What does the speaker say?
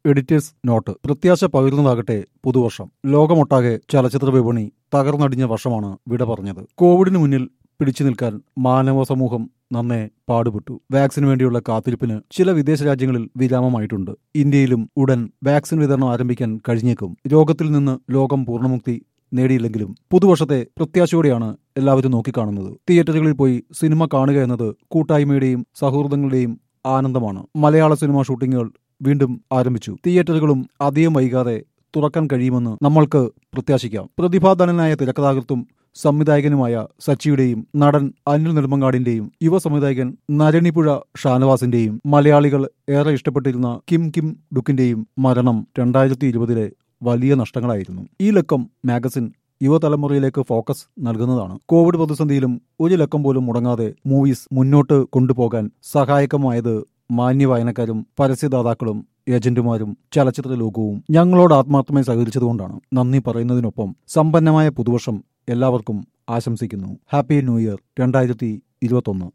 editors not പ്രത്യാശ പകരുന്നതാകട്ടെ പുതുവർഷം ലോകമൊട്ടാകെ ചലച്ചിത്ര വിപണി തകർന്നടിഞ്ഞ വർഷമാണ് വിട പറഞ്ഞത് കോവിഡിന് മുന്നിൽ പിടിച്ചു നിൽക്കാൻ മാനവ സമൂഹം നന്നേ പാടുപെട്ടു വാക്സിന് വേണ്ടിയുള്ള കാത്തിരിപ്പിന് ചില വിദേശ രാജ്യങ്ങളിൽ വിരാമമായിട്ടുണ്ട് ഇന്ത്യയിലും ഉടൻ വാക്സിൻ വിതരണം ആരംഭിക്കാൻ കഴിഞ്ഞേക്കും രോഗത്തിൽ നിന്ന് ലോകം പൂർണ്ണമുക്തി നേടിയില്ലെങ്കിലും പുതുവർഷത്തെ പ്രത്യാശയോടെയാണ് എല്ലാവരും നോക്കിക്കാണുന്നത് തിയേറ്ററുകളിൽ പോയി സിനിമ കാണുക എന്നത് കൂട്ടായ്മയുടെയും സൗഹൃദങ്ങളുടെയും ആനന്ദമാണ് മലയാള സിനിമ ഷൂട്ടിങ്ങുകൾ വീണ്ടും ആരംഭിച്ചു തിയേറ്ററുകളും അധികം വൈകാതെ തുറക്കാൻ കഴിയുമെന്ന് നമ്മൾക്ക് പ്രത്യാശിക്കാം പ്രതിഭാധനനായ തിരക്കഥാകൃത്തും സംവിധായകനുമായ സച്ചിയുടെയും നടൻ അനിൽ നെടുമങ്ങാടിന്റെയും യുവ സംവിധായകൻ നരണിപ്പുഴ ഷാനവാസിന്റെയും മലയാളികൾ ഏറെ ഇഷ്ടപ്പെട്ടിരുന്ന കിം കിം ഡുക്കിന്റെയും മരണം രണ്ടായിരത്തി ഇരുപതിലെ വലിയ നഷ്ടങ്ങളായിരുന്നു ഈ ലക്കം മാഗസിൻ യുവതലമുറയിലേക്ക് ഫോക്കസ് നൽകുന്നതാണ് കോവിഡ് പ്രതിസന്ധിയിലും ഒരു ലക്കം പോലും മുടങ്ങാതെ മൂവീസ് മുന്നോട്ട് കൊണ്ടുപോകാൻ സഹായകമായത് മാന്യ വായനക്കാരും പരസ്യദാതാക്കളും ഏജന്റുമാരും ചലച്ചിത്ര ലോകവും ഞങ്ങളോട് ആത്മാർത്ഥമായി സഹകരിച്ചതുകൊണ്ടാണ് നന്ദി പറയുന്നതിനൊപ്പം സമ്പന്നമായ പുതുവർഷം എല്ലാവർക്കും ആശംസിക്കുന്നു ഹാപ്പി ന്യൂ ഇയർ രണ്ടായിരത്തി ഇരുപത്തൊന്ന്